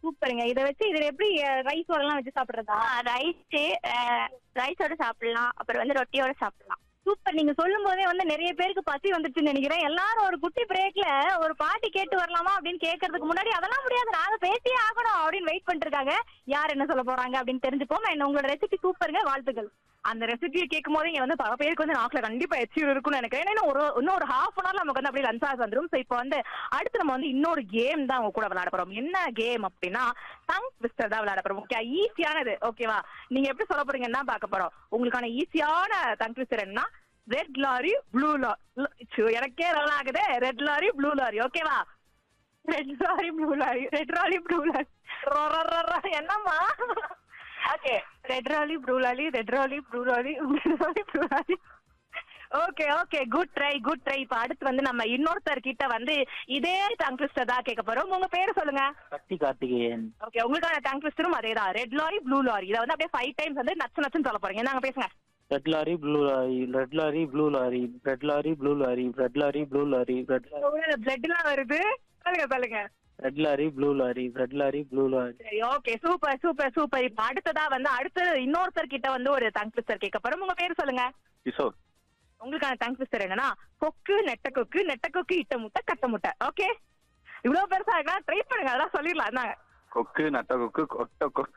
சூப்பருங்க இத வச்சு இதுல எப்படி ரைஸோட எல்லாம் வச்சு சாப்பிடுறதா ரைஸ் ரைஸோட சாப்பிடலாம் அப்புறம் வந்து ரொட்டியோட சாப்பிடலாம் சூப்பர் நீங்க சொல்லும் போதே வந்து நிறைய பேருக்கு பசி வந்துச்சுன்னு நினைக்கிறேன் எல்லாரும் ஒரு குட்டி பிரேக்ல ஒரு பாட்டி கேட்டு வரலாமா அப்படின்னு கேட்கறதுக்கு முன்னாடி அதெல்லாம் முடியாது நாங்க பேசியே ஆகணும் அப்படின்னு வெயிட் பண்ணிட்டு இருக்காங்க யார் என்ன சொல்ல போறாங்க அப்படின்னு தெரிஞ்சுப்போம் என்ன உங்களோட ரெசிபி சூப்பருங்க வாழ்த்துக்கள் அந்த ரெசிபியை கேட்கும் போது இங்க வந்து பல பேருக்கு வந்து நாக்குல கண்டிப்பா எச்சியூர் இருக்கும்னு நினைக்கிறேன் ஏன்னா இன்னும் ஒரு இன்னும் ஒரு ஹாஃப் அன் ஹவர்ல நமக்கு வந்து அப்படியே லஞ்ச் ஆக வந்துடும் ஸோ இப்போ வந்து அடுத்து நம்ம வந்து இன்னொரு கேம் தான் உங்க கூட விளையாட போறோம் என்ன கேம் அப்படின்னா டங் ட்விஸ்டர் தான் விளையாட போறோம் ஓகே ஈஸியானது ஓகேவா நீங்க எப்படி சொல்ல போறீங்கன்னு தான் பார்க்க போறோம் உங்களுக்கான ஈஸியான டங் ட்விஸ்டர் என்ன ரெட் லாரி ப்ளூ லாரி எனக்கே நல்லா ஆகுது ரெட் லாரி ப்ளூ லாரி ஓகேவா red lorry blue lorry red lorry blue lorry என்னம்மா okay red rally blue lolly red rally blue lolly red rally blue lolly okay okay good try good try இப்போ அடுத்து வந்து நம்ம இன்னொருத்தர் கிட்ட வந்து இதே டங் ட்விஸ்டர் தான் கேட்க போறோம் உங்க பேரு சொல்லுங்க சக்தி கார்த்திகேயன் ஓகே உங்களுக்கான டங் ட்விஸ்டரும் அதே தான் ரெட் லாரி ப்ளூ லாரி இதை வந்து அப்படியே ஃபைவ் டைம்ஸ் வந்து நச்சு நச்சுன்னு சொல்ல போறீங்க நாங்க பேசுங்க red lorry blue lorry red lorry blue lorry red lorry blue lorry red lorry blue lorry red blood எல்லாம் வருது சொல்லுங்க சொல்லுங்க red lorry blue lorry red lorry blue lorry சரி ஓகே சூப்பர் சூப்பர் சூப்பர் இப்போ அடுத்ததா வந்து அடுத்து இன்னொருத்தர் கிட்ட வந்து ஒரு டங் ட்விஸ்டர் கேட்க போறோம் உங்க பேரு சொல்லுங்க கிஷோர் உங்களுக்கான தேங்க்ஸ் மிஸ்டர் என்னன்னா கொக்கு நெட்ட கொக்கு நெட்ட கொக்கு இட்ட முட்டை கட்ட முட்டை ஓகே இவ்வளவு பெருசா இருக்கா ட்ரை பண்ணுங்க அதெல்லாம் சொல்லிடலாம் என்னங்க கொக்கு நட்ட கொக்கு கொட்ட கொக்கு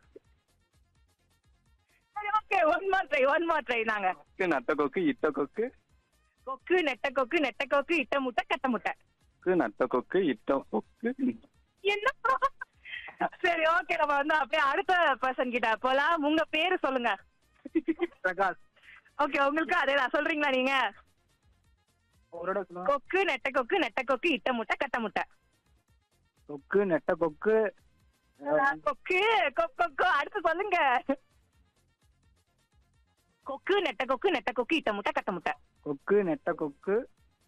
சரி okay one more try one more try நாங்க கொக்கு நட்ட கொக்கு இட்ட கொக்கு கொக்கு நெட்ட கொக்கு நெட்ட கொக்கு இட்ட முட்டை கட்ட முட்டை கொக்கு நட்ட கொக்கு இட்ட கொக்கு என்ன சரி ஓகே நம்ம வந்து அப்படியே அடுத்த பர்சன் கிட்ட போலாம் உங்க பேரு சொல்லுங்க பிரகாஷ் ஓகே உங்களுக்கு அதே தான் சொல்றீங்களா நீங்க கொக்கு நெட்ட கொக்கு நெட்ட கொக்கு இட்ட முட்டை கட்ட முட்டை கொக்கு நெட்ட கொக்கு கொக்கு கொக்கு கொக்கு அடுத்து சொல்லுங்க கொக்கு நெட்ட கொக்கு நெட்ட கொக்கு இட்ட முட்டை கட்ட முட்டை கொக்கு நெட்ட கொக்கு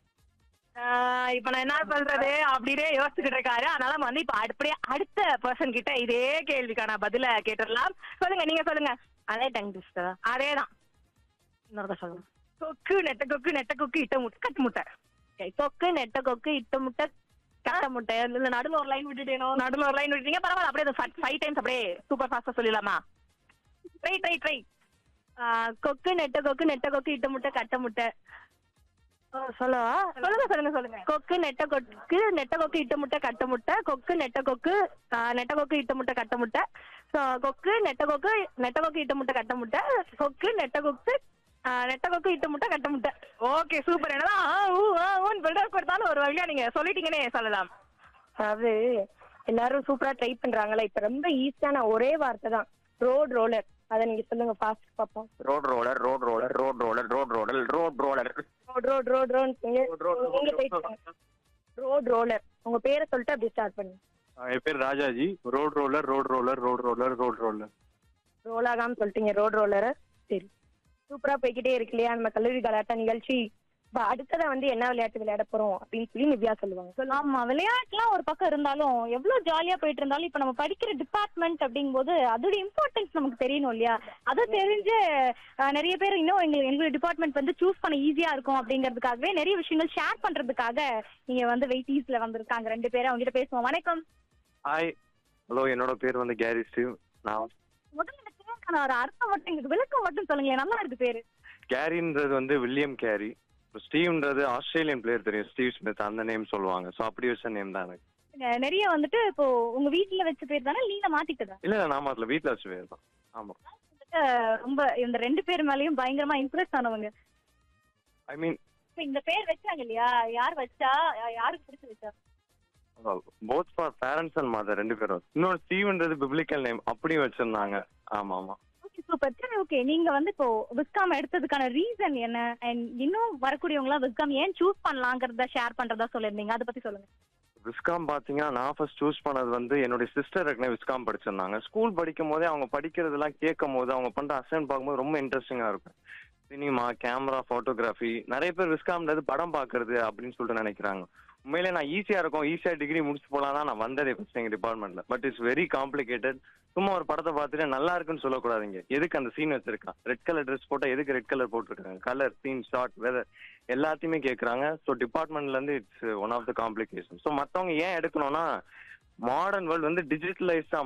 ஆஹ் இப்ப நான் என்ன சொல்றது அப்படியே யோசிச்சுக்கிட்டு இருக்காரு அதனால நம்ம வந்து இப்ப அப்படியே அடுத்த பர்சன் கிட்ட இதே கேள்விக்கான பதில கேட்டுடலாம் சொல்லுங்க நீங்க சொல்லுங்க அதே டங் ட்விஸ்டர் அதேதான் இன்னொருக்க சொல்லுங்க கொக்கு நெட்ட கொக்கு நெட்ட கொக்கு இட்ட முட்டை கட்டு முட்டை கொக்கு நெட்ட கொக்கு இட்ட முட்டை கட்ட முட்டை இல்ல நடுவுல ஒரு லைன் விட்டுட்டேனோ நடுவில் ஒரு லைன் விட்டீங்க பரவாயில்ல அப்படியே ஃபைவ் டைம்ஸ் அப்படியே சூப்பர் ஃபாஸ்டா சொல்லிடலாமா ட்ரை ட்ரை ட்ரை ஆஹ் கொக்கு நெட்ட கொக்கு நெட்ட கொக்கு இட்ட முட்டை கட்ட முட்டை சொல்லவா சொல்லுங்க சொல்லுங்க சொல்லுங்க கொக்கு நெட்ட கொக்கு நெட்ட கொக்கு இட்ட முட்டை கட்ட முட்டை கொக்கு நெட்ட கொக்கு ஆஹ் நெட்ட கொக்கு இட்ட முட்டை கட்ட முட்டை So, கொக்கு நெட்ட கொக்கு நெட்ட கொக்கு இட்ட முட்டை கட்ட முட்டை கொக்கு நெட்ட கொக்கு ஆஹ் நெட்ட கொக்கு இட்ட முட்டை கட்ட முட்டை ஓகே சூப்பர் என்னதான் ஆ, ஊ, ஆ, ஊன்னு build-up கொடுத்தாலும் ஒரு வழியா நீங்க சொல்லிட்டீங்கன்னே சொல்லலாம் அதாவது எல்லாரும் சூப்பரா ட்ரை பண்றாங்களா இப்ப ரொம்ப ஈஸியான ஒரே வார்த்தை தான் ரோட் ரோலர் அத நீங்க சொல்லுங்க ஃபாஸ்ட் பாப்போம் road roller road roller road roller road roller road roller road road road road நீங்க ரோட் ரோலர் உங்க பேரை சொல்லிட்டு அப்படி ஸ்டார்ட் பண்ணுங்க என் பேர் Rajaji road roller road roller road roller road roller roll ஆகாம சொல்லிட்டீங்க ரோட் ரோலர் சரி சூப்பரா போய்கிட்டே இருக்கு இல்லையா நம்ம கல்லூரி கலாட்டா நிகழ்ச்சி இப்ப அடுத்ததா வந்து என்ன விளையாட்டு விளையாட போறோம் அப்படின்னு சொல்லி நிவ்யா சொல்லுவாங்க ஆமா விளையாட்டுலாம் ஒரு பக்கம் இருந்தாலும் எவ்வளவு ஜாலியா போயிட்டு இருந்தாலும் இப்ப நம்ம படிக்கிற டிபார்ட்மெண்ட் அப்படிங்கும்போது அதோட இம்பார்ட்டன்ஸ் நமக்கு தெரியணும் இல்லையா அதை தெரிஞ்சு அஹ், நிறைய பேர் இன்னும் எங்க எங்களுடைய டிபார்ட்மெண்ட் வந்து சூஸ் பண்ண ஈஸியா இருக்கும் அப்படிங்கிறதுக்காகவே நிறைய விஷயங்கள் ஷேர் பண்றதுக்காக நீங்க வந்து வெயிட்டீஸ்ல வந்திருக்காங்க ரெண்டு பேரும் அவங்க கிட்ட பேசுவோம் வணக்கம் ஹாய் ஹலோ என்னோட பேர் வந்து கேரி ஸ்டீவ் நான் முதல்ல இந்த பேருக்கான ஒரு அர்த்தம் மட்டும் எங்களுக்கு விளக்கம் மட்டும் சொல்லுங்களேன் நல்லா இருக்கு பேரு கேரின்றது வந்து வில்லியம் கேரி ஸ்டீவ்ன்றது ஆஸ்திரேலியன் பிளேயர் தெரியும் ஸ்டீவ் ஸ்மித் அந்த நேம் சொல்லுவாங்க ஸோ அப்படி வச்ச நேம் தான் எனக்கு இங்க நிறைய வந்துட்டு இப்போ உங்க வீட்டுல வச்ச பேர் தானே நீங்க மாத்திட்டதா இல்ல நாம அதுல வீட்ல வச்ச பேர் தான் ஆமா வந்துட்டு ரொம்ப இந்த ரெண்டு பேர் மேலயும் பயங்கரமா இம்ப்ரெஸ் ஆனவங்க ஐ மீன் இப்ப இந்த பேர் வச்சாங்க இல்லையா யார் வச்சா யா- யாருக்கு பிடிச்சு வச்சா both for parents and mother ரெண்டு பேரும் இன்னொரு ஸ்டீவ்ன்றது பிப்ளிக்கல் நேம் அப்படியும் வச்சிருந்தாங்க ஆமா ஆமா ஓகே சூப்பர் சரி ஓகே நீங்க வந்து இப்போ விஸ்காம் எடுத்ததுக்கான ரீசன் என்ன அண்ட் இன்னும் வரக்கூடியவங்க எல்லாம் விஸ்காம் ஏன் சூஸ் பண்ணலாங்கிறத ஷேர் பண்றதா சொல்லிருந்தீங்க அதை பத்தி சொல்லுங்க விஸ்காம் பாத்தீங்கன்னா நான் ஃபர்ஸ்ட் சூஸ் பண்ணது வந்து என்னுடைய சிஸ்டர் ஏற்கனவே விஸ்காம் படிச்சிருந்தாங்க ஸ்கூல் படிக்கும் போதே அவங்க படிக்கிறதெல்லாம் கேட்கும் போது அவங்க பண்ற அசைன் பார்க்கும்போது ரொம்ப இன்ட்ரெஸ்டிங்கா இருக்கும் சினிமா கேமரா போட்டோகிராஃபி நிறைய பேர் விஸ்காம்ன்றது படம் பார்க்கறது அப்படின்னு சொல்லிட்டு நினைக்கிறாங்க உண்மையிலே நான் ஈஸியா இருக்கும் ஈஸியா டிகிரி முடிச்சு போலாம் தான் நான் வந்ததே ஃபர்ஸ்ட் எங்க டிபார்ட்மெண்ட்ல பட் இட்ஸ் வெரி காம்ப்ளிகேட்டட் சும்மா ஒரு படத்தை பார்த்துட்டு நல்லா இருக்குன்னு சொல்லக்கூடாதுங்க எதுக்கு அந்த சீன் வச்சிருக்கான் ரெட் கலர் ட்ரெஸ் போட்டா எதுக்கு ரெட் கலர் போட்டிருக்காங்க கலர் சீன் ஷார்ட் வெதர் எல்லாத்தையுமே கேட்குறாங்க ஸோ டிபார்ட்மெண்ட்ல இருந்து it's one of the complication so மற்றவங்க ஏன் எடுக்கணும்னா மாடர்ன் வேர்ல்டு வந்து டிஜிட்டலைஸ்டா